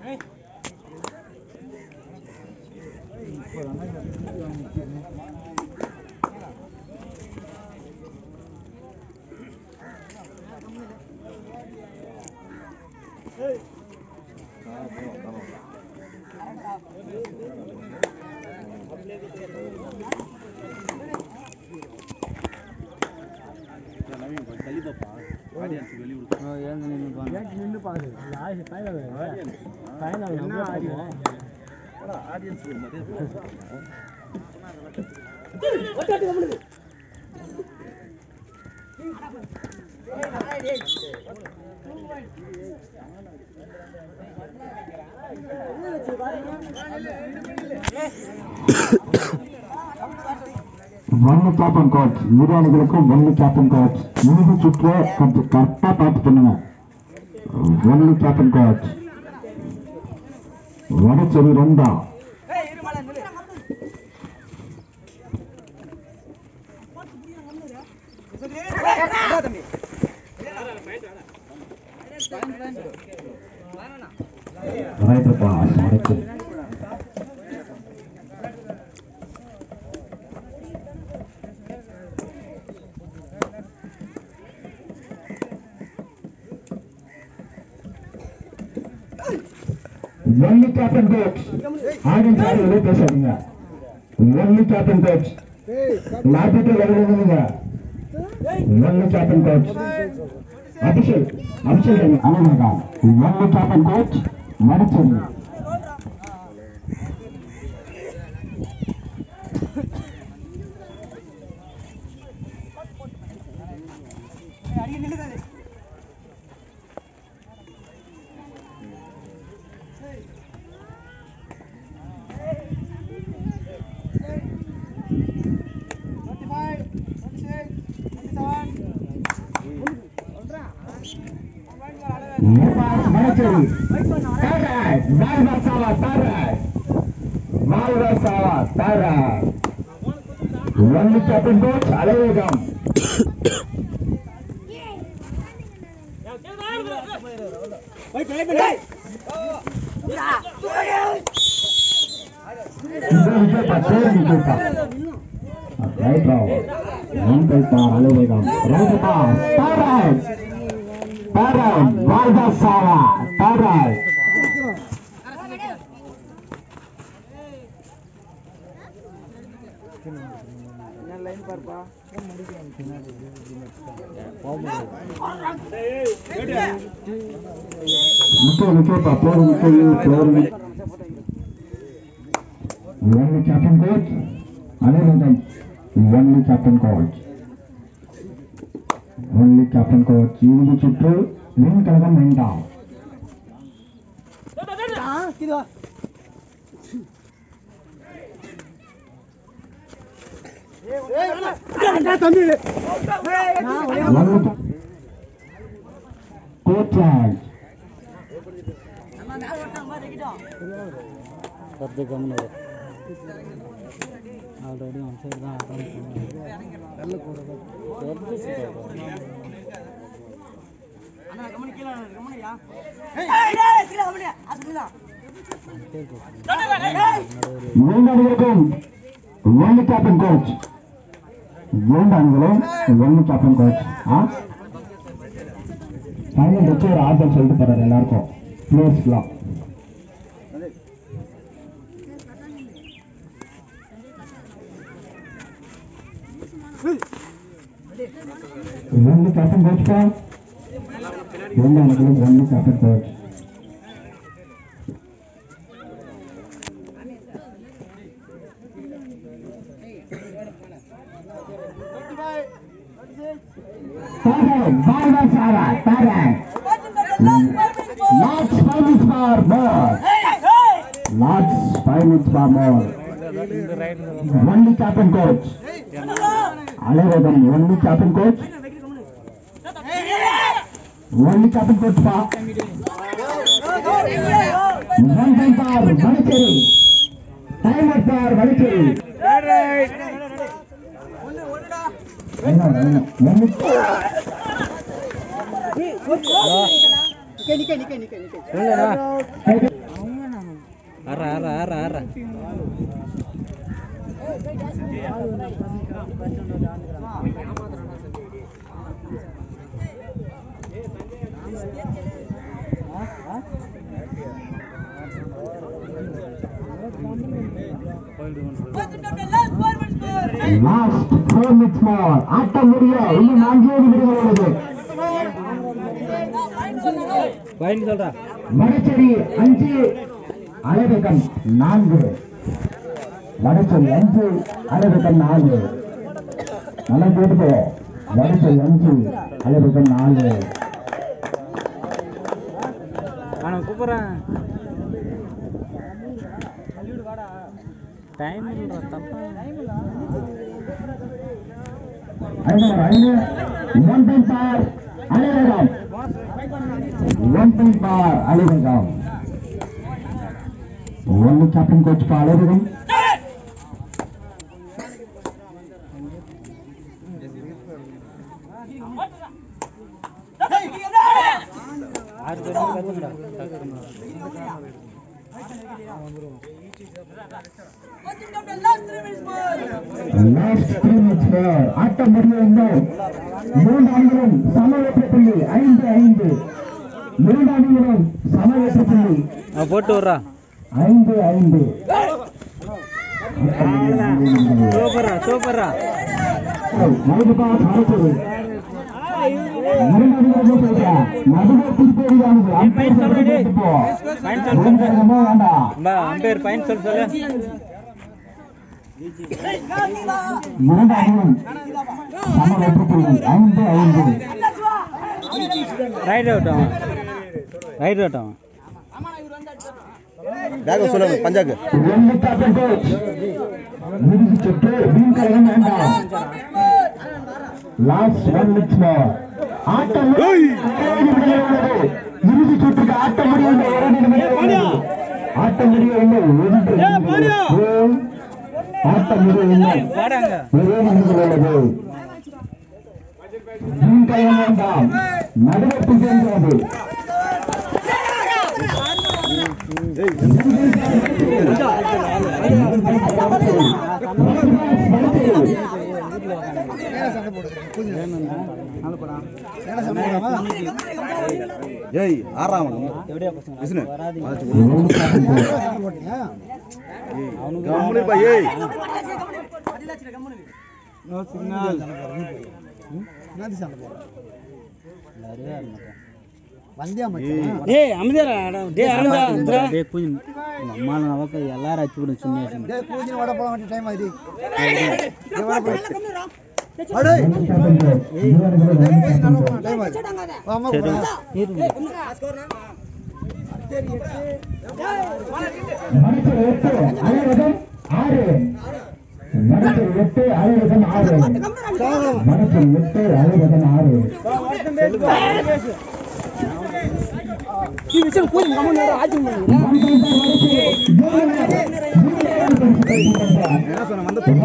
ஒன்னு captain coach இரு அணிகளுக்கும் ஒன்னு கேப்டன் கோச் இறுதி சுற்று கொஞ்சம் கரெக்டா பார்த்து பண்ணுங்க ஒன்னு கேப்டன் கோச் வடச்செடி ரெண்டா ரைட் பாஸ் வடச்செடி ஒன்லி கேப்டன் கோச் ஆடியன்ஸ் யாரும் எதுவும் பேசாதீங்க ஒன்லி கேப்டன் கோச் லாபிட்டு வருவீங்க only captain coach Abhishek Abhishek அனுமதிக்கா ஒன்லி கேப்டன் கோச் மடிச்சது மடிச்சது தாராய் வாழ்வர் சாவா தாராய் வாழ்வர் சாவா தாராய் ஒன்லி கேப்டன் கோச் அலைவேகம் இந்த விஜயப்பா தேர் விஜயப்பா ரைட் ராவ் ஒன் பை பார் அலைவேகம் ரைட் பாஸ் தாராய் தாராய் வாழ்வர் சாவா தாராய் நிக்க நிக்கப்பா பேரு நிக்க பேரு ஒன்லி கேப்டன் கோச் அனைவரும் only captain coach only captain coach இறுதி சுற்று மின் கழகம் வேண்டாம் ஒன்லி கோச் பத்து கம்னு ஆல்ரெடி ஒன் சைடு தான் நல்ல கூட இரண்டு அணிகளுக்கும் ஒன்லி கேப்டன் கோச் இரண்டு அணிகளும் ஒன்லி கேப்டன் கோச் ஆ ஃபைனல் வச்சு ஒரு ஆர்டர் சொல்லிட்டு போறாரு எல்லாருக்கும் பிளேயர்ஸ்க்குலாம் ஒன்லி கேப்டன் கோச் பா இரண்டு அணிகளும் only captain coach Taran, Barba Sara, Taran. Large five minutes for more. Large five minutes for more. Only captain coach. Alavedam, only captain coach. Only captain coach pa. One time for Vanikiri. Timer for Vanikiri. Only இல்லைண்ணா ஆறா ஆறா ஆறா last four minutes more ஆட்டம் முடிய இன்னும் நான்கே நிமிடங்கள் உள்ளது பயன் சொல்றா வடச்சேரி அஞ்சு அலைவகம் நான்கு வடச்சேரி அஞ்சு அலைவகம் நான்கு நல்லா கேட்டுக்கோ வடச்சேரி அஞ்சு அலைவகம் நான்கு நான் கூப்பிட்றேன் டைம் இல்லைடா தப்பா ஐந்து ஐந்து ஒன் டைம் பார் அலைவகம் ஒன் டைம் பார் அலைவகம் ஒன்று கேப்டன் கோச் பார் அலைவகம் ஆறு பேர் கற்றுங்கடா லாஸ்ட் த்ரீ மினிட்ஸ் மோர் ஆட்டம் முடிய இன்னும் மூன்று அணிகளும் சம வெற்றி புள்ளி ஐந்து ஐந்து மூன்று அணிகளும் சம வெற்றி புள்ளி போட்டு விட்றா ஐந்து ஐந்து சூப்பரா சூப்பரா நடுப்பா மறைச்சது இரண்டு அணிகளும் சொல்றேன் நடுவே திருப்பேரியானது அம்பையர் சொல்றது போ வேண்டாம் பா அம்பேர் பயன் சொல்லு சொல்லு இரண்டு அணிகளும் சம வெற்றி புள்ளி ஐந்து ஐந்து ரைட் அவுட் அவன் ரைட் அவுட் அவன் பேக்க சொல்லுங்க பஞ்சாக்கு ஒன்று கேப்டன் கோச் இறுதி சுற்று மீன் கழகம் வேண்டாம் லாஸ்ட் ஒன் மினிட்ஸ் மோர் ஆட்டம் உள்ளது இறுதி சுற்றுக்கு ஆட்டம் முடியும் ஒரு நிமிடம் உள்ளது. ஆட்டம் முடிய இல்லை ஒன்று ஏன்? ஆட்டம் முடிய இல்லை பாடாங்க ஒரே நிமிடம் உள்ளது மீன் கழகம் வேண்டாம் நடுவத்து சென்றது ஏய் ஆறாம் எப்படியா பசங்க விஷ்ணு. வராதீங்க அவனுக்கு கம்முனு இருப்பா, ஏய் நோ சிக்னல் ஏய் அமைதியாடா டேய் அமைதியா டேய் பூஜன் அம்மா நமக்கு எல்லாரும் அச்சு விடும் சுன்னியாசம் சரி இருங்க மணிச்சர் எட்டு அலைவதம் ஆறு மணிச்சர் எட்டு அலைவதம் ஆறு மணிச்சர் எட்டு அலைவதம் ஆறு என்ன சொன்ன வந்து